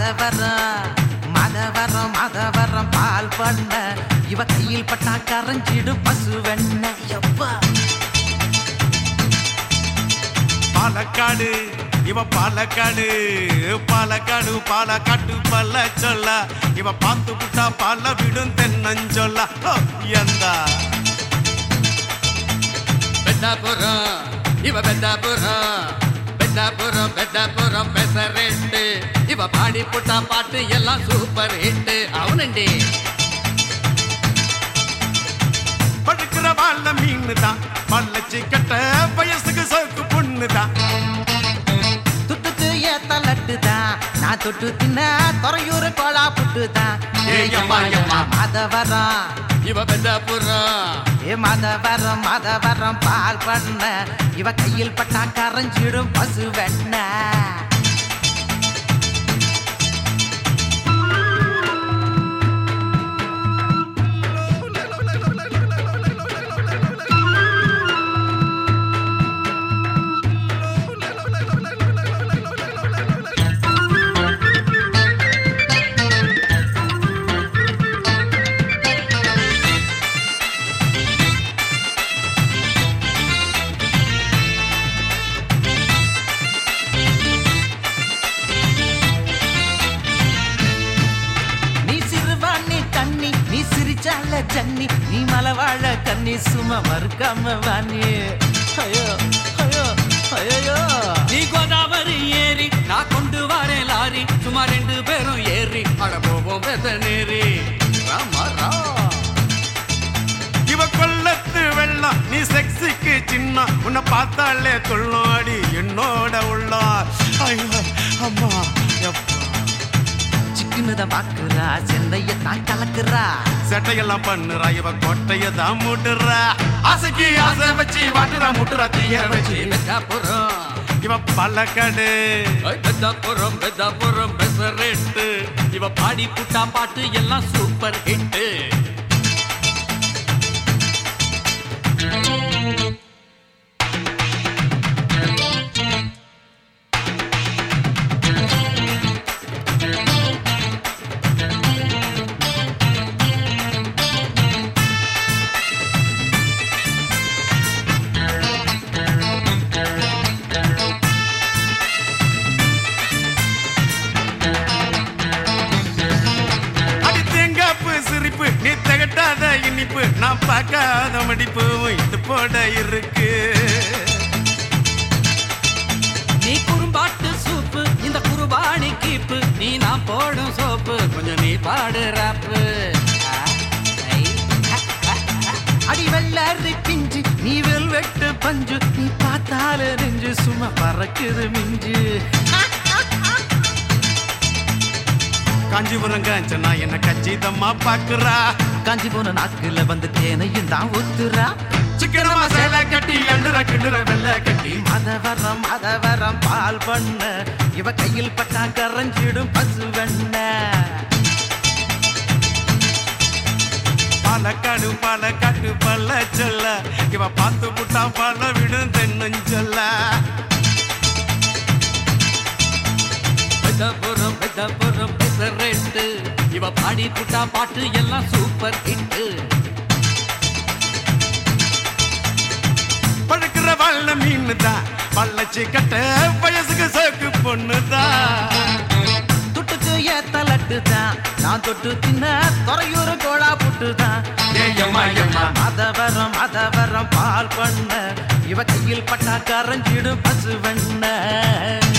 மதவரம் மதவரம் மதவரம் பால் பண்ண இவ கையில் பட்டா கரைஞ்சிடும் பசு வெண்ண எப்பா பாலக்காடு இவ பாலக்காடு பாலக்காடு பாலக்காட்டு பல்ல சொல்ல இவ பார்த்து புட்டா பால விடும் தென்னஞ்சொல்ல ஹோ, எந்தா பெத்தாபுரம் இவ பெத்தாபுரம் பெத்தாபுரம் பெத்தாபுரம் பெசரெட்டு இவ பாடி புட்டா பாட்டு எல்லாம் சூப்பர் ஹிட் అవునండి படுக்கிற வாழ மீன் தான் பல்லச்சி கட்ட வயசுக்கு சோக்கு பொண்ணு தான் துட்டுக்கு ஏத்த லட்டு தான் நான் தொட்டு தின்ன துறையூர் கோலா புட்டு தான் ஏய் அம்மா, அம்மா. மதவரம் இவ பெத்தாபுரம் ஏ மதவரம் மதவரம் பால் பண்ண இவ கையில் பட்டா கரைஞ்சிடும் பசு வெண்ண நீ சிறுவாணி கண்ணி நீ சிரிச்சால ஜன்னி நீ மலவாழ கண்ணி சும்மா மறுக்காம வாணி ஐயோ ஐயோ ஐயோ நீ கோதாவரி ஏறி நான் கொண்டு வரேன் லாரி சும்மா ரெண்டு பேரும் ஏறி அட போவோம் பெத்த நேரி ராமா ரா இவ கொல்லத்து வெள்ளம் நீ செக்ஸிக்கு சின்ன உன்னை பார்த்தாலே தொள்ளாடி என்னோட உள்ளம் ஐயோ அம்மா எப்பா சிக்குனுதான் பாக்குறா சென்னைய தான் கலக்குறா செட்டையெல்லாம் பண்ணுறா இவ கொட்டைய தான் மூட்டுறா ஆசைக்கு ஆசை வச்சு வாட்டுறா முட்டுறா தீய வச்சு பெத்தாபுரம் இவ பல்லக்கடு பெத்தாபுரம் பெத்தாபுரம் பெசரெட்டு இவ பாடி புட்டா பாட்டு எல்லாம் சூப்பர் ஹிட் அடி தேங்காப்பு சிரிப்பு நீ தகட்டாத இனிப்பு நான் பார்க்காத மடிப்பு இது போட இருக்கு நீ குறும்பாட்டு சூப்பு இந்த குருபாணி கீப்பு நீ நான் போடும் சோப்பு கொஞ்சம் நீ பாடு ராப்பு அடி வெள்ளாரி பிஞ்சு நீ வெல்வெட்டு பஞ்சு நீ பார்த்தால நெஞ்சு சும்மா பறக்குது மிஞ்சு காஞ்சிபுரம் காஞ்சனா என்ன கச்சிதமா பாக்குறா காஞ்சி போன நாக்குல வந்து தேனையும் தான் ஊத்துறா சிக்கனமா சேலை கட்டி எண்டுற கிண்டுற வெள்ளை கட்டி மதவரம் மதவரம் பால் பண்ண இவ கையில் பட்டா கரைஞ்சிடும் பசு வெண்ண பாலக்காடு பாலக்காட்டு பல்ல சொல்ல இவ பார்த்து புட்டா பல்ல விடும் தென்னஞ்சொல்ல பெத்தாபுரம் பெத்தாபுரம் பெசரெட்டு இவ பாடி புட்டா பாட்டு எல்லாம் சூப்பர் ஹிட் பழுக்கிற வல்ல மீன் தான் பள்ளச்சி கட்ட வயசுக்கு சோக்கு பொண்ணு தான் துட்டுக்கு ஏத்த லட்டு தான் நான் தொட்டு தின்ன துறையூர் கோலா புட்டு தான் ஏயம்மா ஏம்மா மதவரம் மதவரம் பால் பண்ண இவ கையில் பட்டா கரைஞ்சிடும் பசு வெண்ண